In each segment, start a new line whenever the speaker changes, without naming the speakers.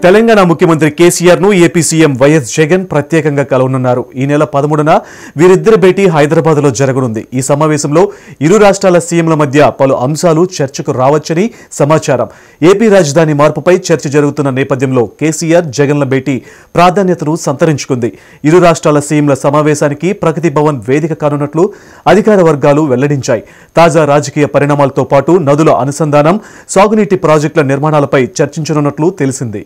తెలంగాణ ముఖ్యమంత్రి కేసీఆర్ ను AP CM YS Jagan ప్రత్యేకంగా కలవనున్నారు ఈ నెల పదమూడున వీరిద్దరి భేటీ హైదరాబాద్ లో జరగనుంది ఈ సమావేశంలో ఇరు రాష్ట్రాల సీఎంల మధ్య పలు అంశాలు చర్చకు రావచ్చని సమాచారం ఏపీ రాజధాని మార్పుపై చర్చ జరుగుతున్న నేపథ్యంలో కేసీఆర్ జగన్ల భేటీ ప్రాధాన్యతను సంతరించుకుంది ఇరు రాష్ట్రాల సీఎంల సమావేశానికి ప్రగతి భవన్ వేదిక కానున్నట్లు అధికార వర్గాలు వెల్లడించాయి తాజా రాజకీయ పరిణామాలతో పాటు నదుల అనుసంధానం సాగునీటి ప్రాజెక్టుల నిర్మాణాలపై చర్చించనున్నట్లు తెలిసింది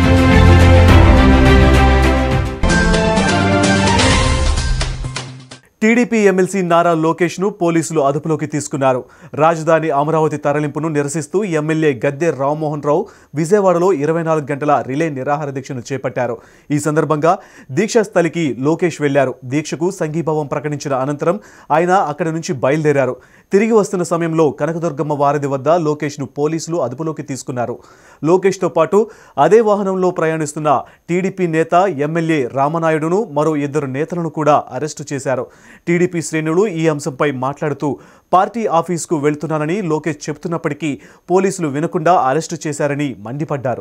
టీడీపీ ఎమ్మెల్సీ నారా లోకేష్ ను పోలీసులు అదుపులోకి తీసుకున్నారు రాజధాని అమరావతి తరలింపును నిరసిస్తూ ఎమ్మెల్యే గద్దె రామ్మోహన్ రావు విజయవాడలో ఇరవై నాలుగు గంటల రిలే నిరాహార దీక్షను చేపట్టారు ఈ సందర్భంగా దీక్షా స్థలికి లోకేష్ వెళ్లారు దీక్షకు సంఘీభావం ప్రకటించిన అనంతరం ఆయన అక్కడి నుంచి బయలుదేరారు తిరిగి వస్తున్న సమయంలో కనకదుర్గమ్మ వారధి వద్ద లోకేష్ ను పోలీసులు అదుపులోకి తీసుకున్నారు లోకేష్ తో పాటు అదే వాహనంలో ప్రయాణిస్తున్న టీడీపీ నేత ఎమ్మెల్యే రామనాయుడును మరో ఇద్దరు నేతలను కూడా అరెస్టు చేశారు టీడీపీ శ్రేణులు ఈ అంశంపై మాట్లాడుతూ పార్టీ ఆఫీసుకు వెళ్తున్నానని లోకేష్ చెబుతున్నప్పటికీ పోలీసులు వినకుండా అరెస్టు చేశారని మండిపడ్డారు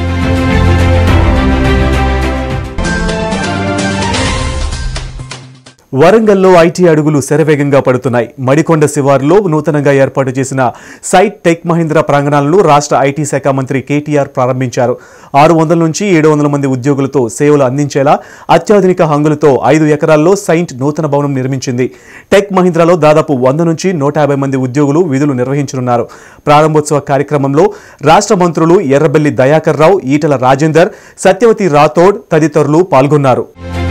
వరంగల్లో ఐటీ అడుగులు శరవేగంగా పడుతున్నాయి మడికొండ శివారులో నూతనంగా ఏర్పాటు చేసిన సైట్ టెక్ మహీంద్రా ప్రాంగణాలను రాష్ట్ర ఐటీ శాఖ మంత్రి కేటీఆర్ ప్రారంభించారు ఆరు వందల నుంచి ఏడు వందల మంది ఉద్యోగులతో సేవలు అందించేలా అత్యాధునిక హంగులతో ఐదు ఎకరాల్లో సైంట్ నూతన భవనం నిర్మించింది టెక్ మహీంద్రాలో దాదాపు వంద నుంచి నూట యాభై మంది ఉద్యోగులు విధులు నిర్వహించనున్నారు ప్రారంభోత్సవ కార్యక్రమంలో రాష్ట్ర మంత్రులు ఎర్రబెల్లి దయాకర్ రావు ఈటల రాజేందర్ సత్యవతి రాథోడ్ తదితరులు పాల్గొన్నారు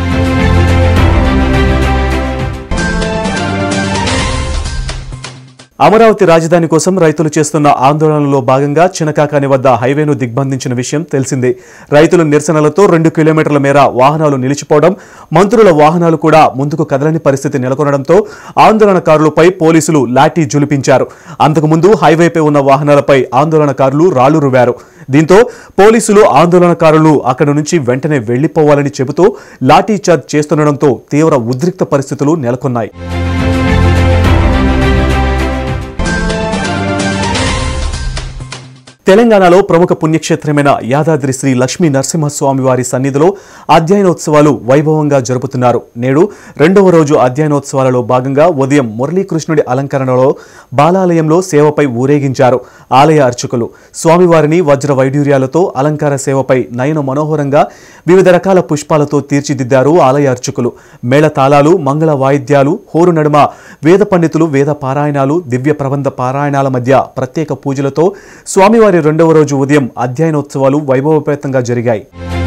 అమరావతి రాజధాని కోసం రైతులు చేస్తున్న ఆందోళనలో భాగంగా చినకాకాని వద్ద హైవేను దిగ్బంధించిన విషయం తెలిసిందే రైతుల నిరసనలతో రెండు కిలోమీటర్ల మేర వాహనాలు నిలిచిపోవడం మంత్రుల వాహనాలు కూడా ముందుకు కదలని పరిస్థితి నెలకొనడంతో ఆందోళనకారులపై పోలీసులు లాఠీ జులిపించారు అంతకుముందు హైవేపై ఉన్న వాహనాలపై ఆందోళనకారులు రాళ్లు రువారు దీంతో పోలీసులు ఆందోళనకారులు అక్కడి నుంచి వెంటనే వెళ్లిపోవాలని చెబుతూ లాఠీ చార్జ్ చేస్తుండటంతో తీవ్ర ఉద్రిక్త పరిస్థితులు నెలకొన్నాయి తెలంగాణలో ప్రముఖ పుణ్యక్షేత్రమైన యాదాద్రి శ్రీ లక్ష్మీ నరసింహస్వామి వారి సన్నిధిలో అధ్యయనోత్సవాలు వైభవంగా జరుపుతున్నారు నేడు రెండవ రోజు అధ్యయనోత్సవాలలో భాగంగా ఉదయం మురళీకృష్ణుడి అలంకరణలో బాలాలయంలో సేవపై ఊరేగించారు ఆలయ అర్చకులు స్వామివారిని వజ్ర వైడూర్యాలతో అలంకార సేవపై నయన మనోహరంగా వివిధ రకాల పుష్పాలతో తీర్చిదిద్దారు ఆలయ అర్చకులు మేళతాళాలు మంగళ వాయిద్యాలు హోరు నడుమ వేద పండితులు వేద పారాయణాలు దివ్య ప్రబంధ పారాయణాల మధ్య ప్రత్యేక పూజలతో స్వామివారి రెండవ రోజు ఉదయం అధ్యయనోత్సవాలు వైభవపేతంగా జరిగాయి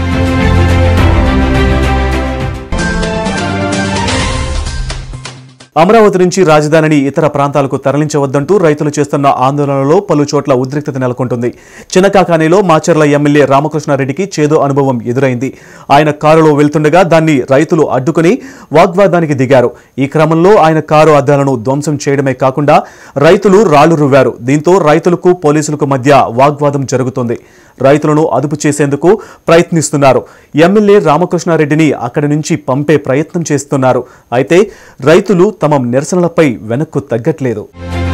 అమరావతి నుంచి రాజధానిని ఇతర ప్రాంతాలకు తరలించవద్దంటూ రైతులు చేస్తున్న ఆందోళనలో పలు చోట్ల ఉద్రిక్తత నెలకొంటుంది చిన్నకాకానిలో మాచర్ల ఎమ్మెల్యే రామకృష్ణారెడ్డికి చేదో అనుభవం ఎదురైంది ఆయన కారులో వెళ్తుండగా దాన్ని రైతులు అడ్డుకుని వాగ్వాదానికి దిగారు ఈ క్రమంలో ఆయన కారు అద్దాలను ధ్వంసం చేయడమే కాకుండా రైతులు రాళ్లు రువ్వారు దీంతో రైతులకు పోలీసులకు మధ్య వాగ్వాదం జరుగుతోంది రైతులను అదుపు చేసేందుకు ప్రయత్నిస్తున్నారు ఎమ్మెల్యే రామకృష్ణారెడ్డిని అక్కడి నుంచి పంపే ప్రయత్నం చేస్తున్నారు అయితే రైతులు తమ నిరసనలపై వెనక్కు తగ్గట్లేదు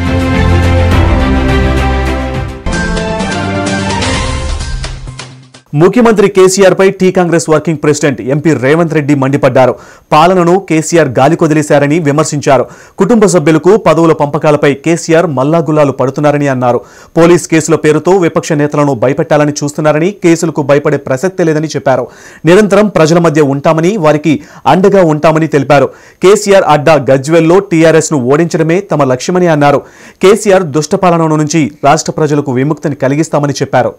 ముఖ్యమంత్రి కేసీఆర్ పై T Congress working president MP Revanth Reddy మండిపడ్డారు పాలనను కేసీఆర్ గాలికొదిలేశారని విమర్శించారు కుటుంబ సభ్యులకు పదవుల పంపకాలపై కేసీఆర్ మల్లాగుల్లాలు పడుతున్నారని అన్నారు పోలీస్ కేసుల పేరుతో విపక్ష నేతలను భయపెట్టాలని చూస్తున్నారని కేసులకు భయపడే ప్రసక్తే లేదని చెప్పారు నిరంతరం ప్రజల మధ్య ఉంటామని వారికి అండగా ఉంటామని తెలిపారు కేసీఆర్ అడ్డా గజ్వెల్లో టీఆర్ఎస్ ను ఓడించడమే తమ లక్ష్యమని అన్నారు కేసీఆర్ దుష్టపాలన నుంచి రాష్ట్ర ప్రజలకు విముక్తిని కలిగిస్తామని చెప్పారు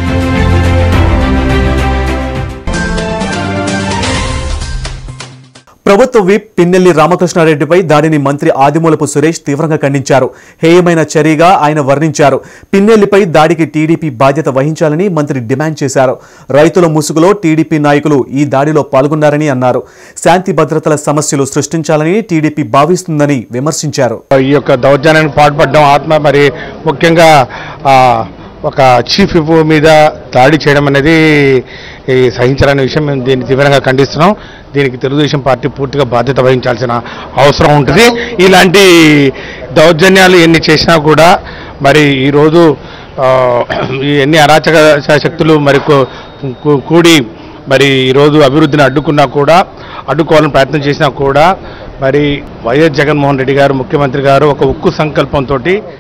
ప్రభుత్వ విప్ పిన్నెల్లి రామకృష్ణారెడ్డిపై దాడిని మంత్రి ఆదిమూలపు సురేష్ తీవ్రంగా ఖండించారు హేయమైన చర్యగా ఆయన వర్ణించారు పిన్నెల్లిపై దాడికి టీడీపీ బాధ్యత వహించాలని మంత్రి డిమాండ్ చేశారు రైతుల ముసుగులో టీడీపీ నాయకులు ఈ దాడిలో పాల్గొన్నారని అన్నారు శాంతి భద్రతల సమస్యలు సృష్టించాలని టీడీపీ భావిస్తుందని విమర్శించారు
ఈ యొక్క దౌర్జన్యానికి పాల్పడడం ఆత్మ మరి ముఖ్యంగా ఆ, ఒక చీఫ్ విప్ మీద దాడి చేయడం అనేది ఈ సహించాలనే విషయం మేము దీన్ని తీవ్రంగా ఖండిస్తున్నాం దీనికి తెలుగుదేశం పార్టీ పూర్తిగా బాధ్యత వహించాల్సిన అవసరం ఉంటుంది ఇలాంటి దౌర్జన్యాలు ఎన్ని చేసినా కూడా మరి ఈరోజు ఆ, ఈ ఎన్ని అరాచక శక్తులు మరి కొ- కూ- కూడి మరి ఈరోజు అభివృద్ధిని అడ్డుకున్నా కూడా అడ్డుకోవాలని ప్రయత్నం చేసినా కూడా మరి వైఎస్ జగన్మోహన్ రెడ్డి గారు ముఖ్యమంత్రి గారు ఒక ఉక్కు సంకల్పంతో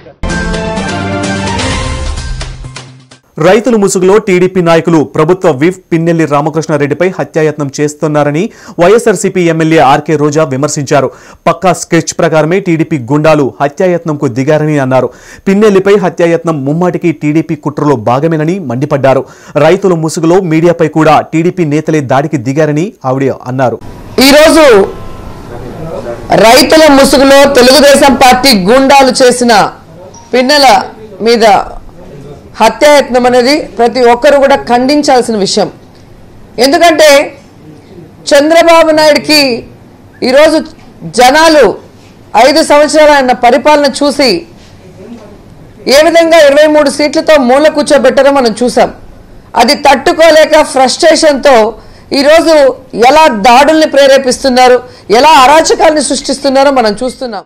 రైతుల ముసుగులో టీడీపీ నాయకులు ప్రభుత్వ విప్ పిన్నెల్లి రామకృష్ణారెడ్డిపై హత్యాయత్నం చేస్తున్నారని వైఎస్ఆర్సీపీ ఎమ్మెల్యే ఆర్కే రోజా విమర్శించారు పక్కా స్కెచ్ ప్రకారమే టీడీపీ గుండాలు హత్యాయత్నంకు దిగారని అన్నారు పిన్నెల్లిపై హత్యాయత్నం ముమ్మాటికి టీడీపీ కుట్రలో భాగమేనని మండిపడ్డారు రైతుల ముసుగులో మీడియాపై కూడా టీడీపీ నేతలే దాడికి దిగారని ఆవిడ అన్నారు
ఈరోజు రైతుల ముసుగులో తెలుగుదేశం పార్టీ గూండాలు చేసిన పిన్నెల మీద హత్యాయత్నం అనేది ప్రతి ఒక్కరు కూడా ఖండించాల్సిన విషయం ఎందుకంటే చంద్రబాబు నాయుడికి ఈరోజు జనాలు ఐదు సంవత్సరాల ఆయన పరిపాలన చూసి ఏ విధంగా ఇరవై మూడు సీట్లతో మూల కూర్చోబెట్టారో మనం చూసాం అది తట్టుకోలేక ఫ్రస్ట్రేషన్తో ఈరోజు ఎలా దాడుల్ని ప్రేరేపిస్తున్నారు ఎలా అరాచకాల్ని సృష్టిస్తున్నారో మనం చూస్తున్నాం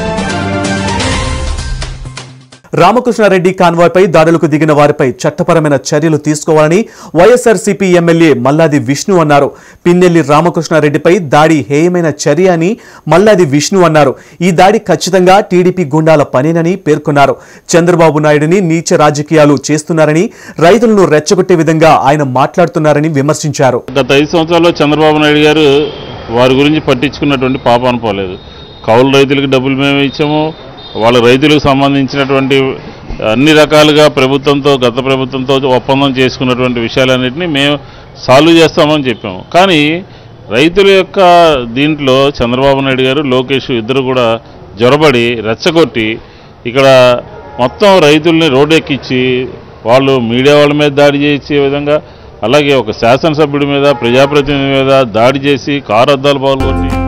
రామకృష్ణారెడ్డి కాన్వాయ్పై దాడులకు దిగిన వారిపై చట్టపరమైన చర్యలు తీసుకోవాలని వైఎస్ఆర్సీపీ ఎమ్మెల్యే మల్లాది విష్ణు అన్నారు పిన్నెల్లి రామకృష్ణారెడ్డిపై దాడి హేయమైన చర్య అని మల్లాది విష్ణు అన్నారు ఈ దాడి ఖచ్చితంగా టీడీపీ గుండాల పనేనని పేర్కొన్నారు చంద్రబాబు నాయుడిని నీచ రాజకీయాలు చేస్తున్నారని రైతులను రెచ్చగొట్టే విధంగా ఆయన మాట్లాడుతున్నారని విమర్శించారు
గత ఐదు సంవత్సరాల్లో చంద్రబాబు నాయుడు గారు వారి గురించి పట్టించుకున్నటువంటి పాపాను పోలేదు కౌలు రైతులకు డబ్బులు మేము ఇచ్చాము వాళ్ళ రైతులకు సంబంధించినటువంటి అన్ని రకాలుగా ప్రభుత్వంతో గత ప్రభుత్వంతో ఒప్పందం చేసుకున్నటువంటి విషయాలన్నింటినీ మేము సాల్వ్ చేస్తామని చెప్పాము కానీ రైతుల యొక్క దీంట్లో చంద్రబాబు నాయుడు గారు లోకేష్ ఇద్దరు కూడా జొరబడి రెచ్చగొట్టి ఇక్కడ మొత్తం రైతుల్ని రోడ్డు ఎక్కించి వాళ్ళు మీడియా వాళ్ళ మీద దాడి చేసే విధంగా అలాగే ఒక శాసనసభ్యుడి మీద ప్రజాప్రతినిధి మీద దాడి చేసి కారు అద్దాలు పాల్గొని